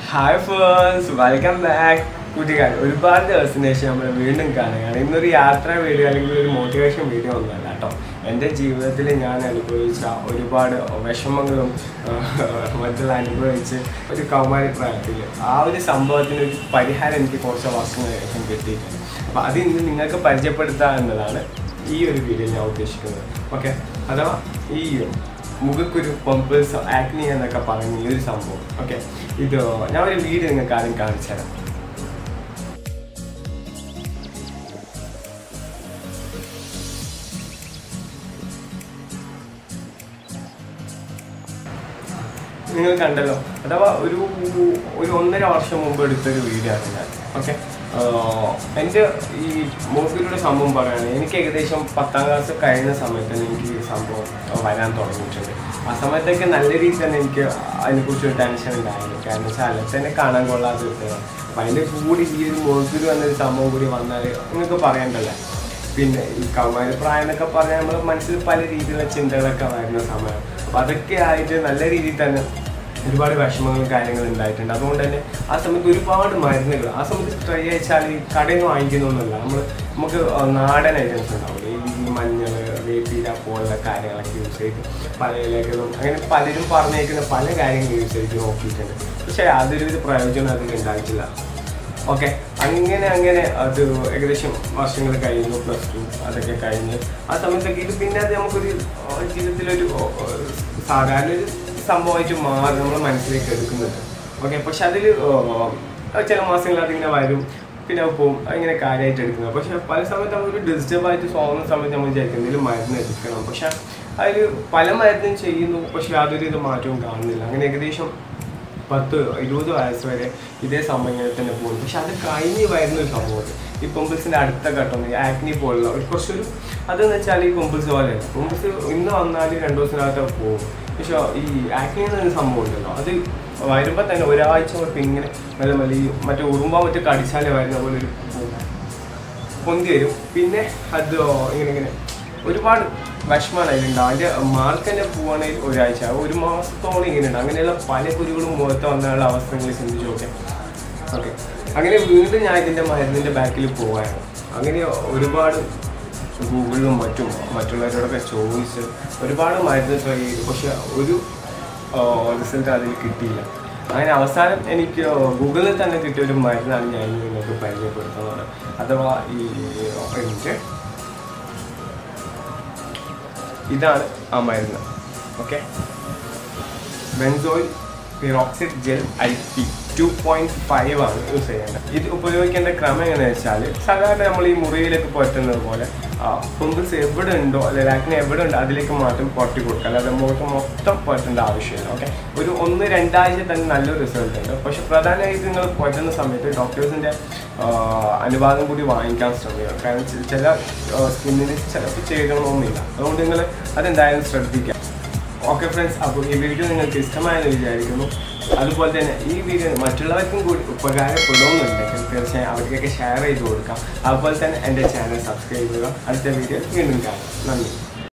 hi ferns welcome back കൂട്ടുകാർ ഒരുപാട് ദിവസത്തിന് ശേഷം നമ്മൾ വീണ്ടും കാണുകയാണ് ഇന്നൊരു യാത്രാ വീഡിയോ അല്ലെങ്കിൽ ഒരു മോട്ടിവേഷൻ വീഡിയോ ഒന്നുമല്ല കേട്ടോ എൻ്റെ ജീവിതത്തിൽ ഞാൻ അനുഭവിച്ച ഒരുപാട് വിഷമങ്ങളും ആഹ്, മറ്റുള്ള അനുഭവിച്ച് ഒരു കൗമാരി പ്രായത്തിൽ ആ ഒരു സംഭവത്തിന് ഒരു പരിഹാരം എനിക്ക് കുറച്ച് വർഷങ്ങൾക്ക് ശേഷം കിട്ടിയിട്ടുണ്ട് അപ്പോൾ അത് ഇന്ന് നിങ്ങൾക്ക് പരിചയപ്പെടുത്തുക എന്നതാണ് ഈ ഒരു വീഡിയോ ഞാൻ ഉദ്ദേശിക്കുന്നത് ഓക്കെ അഥവാ ഈ മുഖക്കുരു പമ്പിൾസ് ആക്നി എന്നൊക്കെ പറയുന്ന ഈ ഒരു സംഭവം ഓക്കെ ഇത് ഞാൻ ഒരു വീഡിയോ നിങ്ങൾക്ക് ആദ്യം കാണിച്ചു തരാം നിങ്ങൾ കണ്ടല്ലോ അഥവാ ഒരു ഒരു ഒന്നര വർഷം മുമ്പ് എടുത്തൊരു വീഡിയോ ആണ് ഞാൻ ഓക്കെ എൻ്റെ ഈ മൂക്കിലൂടെ സംഭവം പറയുകയാണെങ്കിൽ എനിക്ക് ഏകദേശം പത്താം ക്ലാസ് കഴിഞ്ഞ സമയത്ത് തന്നെ എനിക്ക് ഈ സംഭവം വരാൻ തുടങ്ങിയിട്ടുണ്ട് ആ സമയത്തൊക്കെ നല്ല രീതിയിൽ തന്നെ എനിക്ക് അതിനെക്കുറിച്ച് ഒരു ടെൻഷൻ ഉണ്ടായിരുന്നു കാരണം വെച്ചാൽ അലച്ചനെ കാണാൻ കൊള്ളാതെ കിട്ടുക അപ്പം അതിൻ്റെ കൂടി ഈ ഒരു മൂക്കിൽ എന്നൊരു സംഭവം കൂടി വന്നാൽ നിങ്ങൾക്ക് പറയണ്ടല്ലേ പിന്നെ ഈ കൗമാര പ്രായം എന്നൊക്കെ പറഞ്ഞാൽ നമ്മൾ മനസ്സിൽ പല രീതിയിലുള്ള ചിന്തകളൊക്കെ വരുന്ന സമയം അപ്പോൾ അതൊക്കെ ആയിട്ട് നല്ല രീതിയിൽ തന്നെ ഒരുപാട് വിഷമങ്ങളും കാര്യങ്ങളും ഉണ്ടായിട്ടുണ്ട് അതുകൊണ്ട് തന്നെ ആ സമയത്ത് ഒരുപാട് മരുന്നുകൾ ആ സമയത്ത് ട്രൈ അയച്ചാൽ ഈ കടയിൽ നിന്ന് വാങ്ങിക്കുന്നൊന്നുമല്ല നമ്മൾ നമുക്ക് നാടൻ ഐറ്റംസ് ഉണ്ടാവില്ലേ ഈ മഞ്ഞൾ വേപ്പില പോലുള്ള കാര്യങ്ങളൊക്കെ യൂസ് ചെയ്ത് പല ഇലകളും അങ്ങനെ പലരും പറഞ്ഞേക്കുന്ന പല കാര്യങ്ങൾ യൂസ് ചെയ്ത് നോക്കിയിട്ടുണ്ട് പക്ഷേ അതൊരു പ്രയോജനം അതിൽ ഉണ്ടായിട്ടില്ല ഓക്കെ അങ്ങനെ അങ്ങനെ അത് ഏകദേശം വർഷങ്ങൾ കഴിഞ്ഞു പ്ലസ് ടു അതൊക്കെ കഴിഞ്ഞ് ആ സമയത്തൊക്കെ ഇത് പിന്നെ അത് നമുക്കൊരു ആ, ജീവിതത്തിലൊരു ആ, സാധാരണ ഒരു സംഭവമായിട്ട് മാറി നമ്മൾ മനസ്സിലേക്ക് എടുക്കുന്നുണ്ട് ഓക്കെ പക്ഷെ അതിൽ ചില മാസങ്ങൾ അതിങ്ങനെ വരും പിന്നെ അത് പോകും അതിങ്ങനെ കാര്യമായിട്ട് എടുക്കുന്നത് പക്ഷെ പല സമയത്ത് നമ്മളൊരു ഡിസ്റ്റർബ് ആയിട്ട് തോന്നുന്ന സമയത്ത് നമ്മൾ വിചാരിക്കും എന്തെങ്കിലും മരുന്ന് എടുക്കണം പക്ഷെ അതിൽ പല മരുന്നും ചെയ്യുന്നു പക്ഷെ യാതൊരു ഇത് മാറ്റവും കാണുന്നില്ല അങ്ങനെ ഏകദേശം പത്ത് ഇരുപത് വയസ്സ് വരെ ഇതേ സംഭവം ഇങ്ങനെ തന്നെ പോകും പക്ഷെ അത് കഴിഞ്ഞ് വരുന്ന ഒരു സംഭവം ഈ പൊമ്പിൾസിന്റെ അടുത്ത ഘട്ടം ഈ ആക്നി പോലുള്ള ഒരു കുറച്ചൊരു അതെന്ന് വെച്ചാൽ ഈ പൊമ്പിൾസ് പോലെ പൊമ്പിൾസ് ഇന്ന് വന്നാൽ രണ്ടു ദിവസത്തിനകത്ത് പോകും പക്ഷെ ഈ ആക്നി എന്നൊരു സംഭവം ഉണ്ടല്ലോ അത് വരുമ്പോൾ തന്നെ ഒരാഴ്ച തൊട്ട് ഇങ്ങനെ മെല്ലെ മെല്ലെ ഈ മറ്റേ ഉറുമ്പ മറ്റേ കടിച്ചാലേ വരുന്ന പോലെ ഒരു പൊന്തി വരും പിന്നെ അത് ഇങ്ങനെ ഇങ്ങനെ ഒരുപാട് വിഷമാണ് അതിലുണ്ടാവും അതിൻ്റെ മാർക്ക് തന്നെ പോവുകയാണെങ്കിൽ ഒരാഴ്ച ഒരു മാസത്തോളം ഇങ്ങനെ ഉണ്ട് അങ്ങനെയുള്ള പല കുരുകളും മുഖത്ത് വന്നുള്ള അവസ്ഥകൾ ചിന്തിച്ചു നോക്കെ ഓക്കെ അങ്ങനെ വീണ്ടും ഞാൻ ഇതിൻ്റെ മരുന്നിൻ്റെ ബാക്കിൽ പോവായിരുന്നു അങ്ങനെ ഒരുപാട് ഗൂഗിളിലും മറ്റും മറ്റുള്ളവരോടൊക്കെ ചോദിച്ച് ഒരുപാട് മരുന്ന് ട്രൈ ചെയ്തു പക്ഷെ ഒരു റിസൾട്ട് അതിൽ കിട്ടിയില്ല അങ്ങനെ അവസാനം എനിക്ക് ഗൂഗിളിൽ തന്നെ കിട്ടിയ ഒരു മരുന്നാണ് ഞാൻ ഇന്ന് നിങ്ങൾക്ക് പരിചയപ്പെടുത്തുന്നത് അഥവാ ഈ എനിക്ക് ഇതാണ് ആ മരുന്ന് okay benzoyl peroxide gel I P two point five ആണ് യൂസ് ചെയ്യേണ്ടത് ഇത് ഉപയോഗിക്കേണ്ട ക്രമം എങ്ങനെയാണെന്ന് വെച്ചാൽ സാധാരണ നമ്മൾ ഈ മുറിയിലേക്ക് പുരട്ടുന്നത് പോലെ പിമ്പിൾസ് എവിടെ ഉണ്ടോ അല്ലെങ്കിൽ ആക്നെ എവിടെ ഉണ്ടോ അതിലേക്ക് മാത്രം പുരട്ടി കൊടുക്കുക അല്ലാതെ മുഖത്ത് മൊത്തം പുരട്ടേണ്ട ആവശ്യമില്ല ഓക്കെ ഒരു ഒന്ന് രണ്ടാഴ്ച തന്നെ നല്ലൊരു റിസൾട്ട് ഉണ്ട് പക്ഷെ പ്രധാനമായിട്ട് നിങ്ങൾ പുരട്ടുന്ന സമയത്ത് ഡോക്ടേഴ്സിൻ്റെ അനുവാദം കൂടി വാങ്ങിക്കാൻ ശ്രമിക്കുക കാരണം ചി- ചില സ്കിന്നിന് ചിലപ്പോൾ ചെയ്യണമെന്നില്ല അതുകൊണ്ട് നിങ്ങൾ അതെന്തായാലും ശ്രദ്ധിക്കുക ഓക്കെ ഫ്രണ്ട്സ് അപ്പോൾ ഈ വീഡിയോ നിങ്ങൾക്ക് ഇഷ്ടമായെന്ന് വിചാരിക്കുന്നു അതുപോലെ തന്നെ ഈ വീഡിയോ മറ്റുള്ളവർക്കും കൂടി ഉപകാരപ്പെടുമെന്നുണ്ടെങ്കിൽ തീർച്ചയായും അവർക്കൊക്കെ ഷെയർ ചെയ്ത് കൊടുക്കാം അതുപോലെ തന്നെ എൻ്റെ ചാനൽ സബ്സ്ക്രൈബ് ചെയ്യുക അടുത്ത വീഡിയോ വീണ്ടും കാണാം നന്ദി